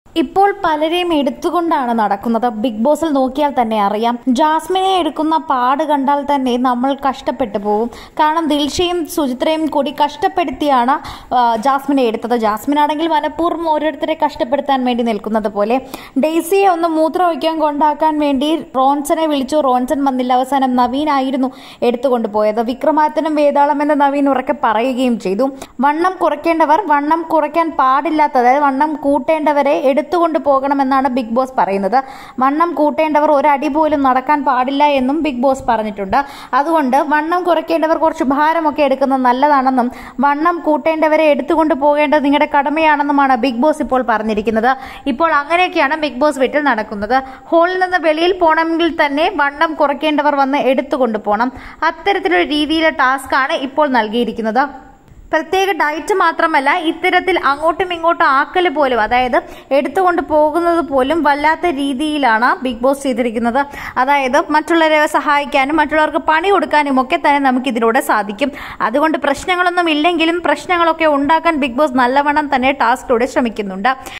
ഇപ്പോൾ പലരെയും എടുത്തുകൊണ്ടാണ് നടക്കുന്നത് ബിഗ് ബോസിൽ നോക്കിയാൽ തന്നെ അറിയാം ജാസ്മിനെ എടുക്കുന്ന പാട് കണ്ടാൽ തന്നെ നമ്മൾ കഷ്ടപ്പെട്ടു പോകും കാരണം ദിൽഷയും സുചിത്രയും കൂടി കഷ്ടപ്പെടുത്തിയാണ് ആ, ജാസ്മിനെ എടുത്തത് ജാസ്മിൻ ആണെങ്കിൽ മനഃപൂർവ്വം ഓരോരുത്തരെ കഷ്ടപ്പെടുത്താൻ വേണ്ടി നിൽക്കുന്നത് പോലെ ഡെയ്സിയെ ഒന്ന് മൂത്രം ഒഴിക്കാൻ കൊണ്ടാക്കാൻ വേണ്ടി റോൺസനെ വിളിച്ചു റോൺസൺ വന്നില്ല അവസാനം നവീൻ ആയിരുന്നു എടുത്തുകൊണ്ട് പോയത് വിക്രമാദിത്യനും വേതാളം എന്ന് നവീൻ ഉറക്കെ പറയുകയും ചെയ്തു വണ്ണം കുറയ്ക്കേണ്ടവർ വണ്ണം കുറയ്ക്കാൻ പാടില്ലാത്ത അതായത് വണ്ണം കൂട്ടേണ്ടവരെ എടുത്തുകൊണ്ട് പോകണമെന്നാണ് ബിഗ് ബോസ് പറയുന്നത് വണ്ണം കൂട്ടേണ്ടവർ ഒരടി പോലും നടക്കാൻ പാടില്ല എന്നും ബിഗ് ബോസ് പറഞ്ഞിട്ടുണ്ട് അതുകൊണ്ട് വണ്ണം കുറയ്ക്കേണ്ടവർ കുറച്ച് ഭാരമൊക്കെ എടുക്കുന്നത് നല്ലതാണെന്നും വണ്ണം കൂട്ടേണ്ടവരെ എടുത്തുകൊണ്ട് പോകേണ്ടത് നിങ്ങളുടെ കടമയാണെന്നുമാണ് ബിഗ് ബോസ് ഇപ്പോൾ പറഞ്ഞിരിക്കുന്നത് ഇപ്പോൾ അങ്ങനെയൊക്കെയാണ് ബിഗ് ബോസ് വീട്ടിൽ നടക്കുന്നത് ഹോളിൽ നിന്ന് വെളിയിൽ പോകണമെങ്കിൽ തന്നെ വണ്ണം കുറയ്ക്കേണ്ടവർ വന്ന് എടുത്തുകൊണ്ട് പോകണം അത്തരത്തിലൊരു രീതിയിലെ ടാസ്ക്കാണ് ഇപ്പോൾ നൽകിയിരിക്കുന്നത് പ്രത്യേക ഡയറ്റ് മാത്രമല്ല ഇത്തരത്തിൽ അങ്ങോട്ടും ഇങ്ങോട്ടും ആക്കൽ പോലും അതായത് എടുത്തുകൊണ്ട് പോകുന്നത് പോലും വല്ലാത്ത രീതിയിലാണ് ബിഗ് ബോസ് ചെയ്തിരിക്കുന്നത് അതായത് മറ്റുള്ളവരെ സഹായിക്കാനും മറ്റുള്ളവർക്ക് പണി കൊടുക്കാനും ഒക്കെ തന്നെ നമുക്ക് ഇതിലൂടെ സാധിക്കും അതുകൊണ്ട് പ്രശ്നങ്ങളൊന്നും ഇല്ലെങ്കിലും പ്രശ്നങ്ങളൊക്കെ ഉണ്ടാക്കാൻ ബിഗ് ബോസ് നല്ലവണ്ണം തന്നെ ടാസ്കിലൂടെ ശ്രമിക്കുന്നുണ്ട്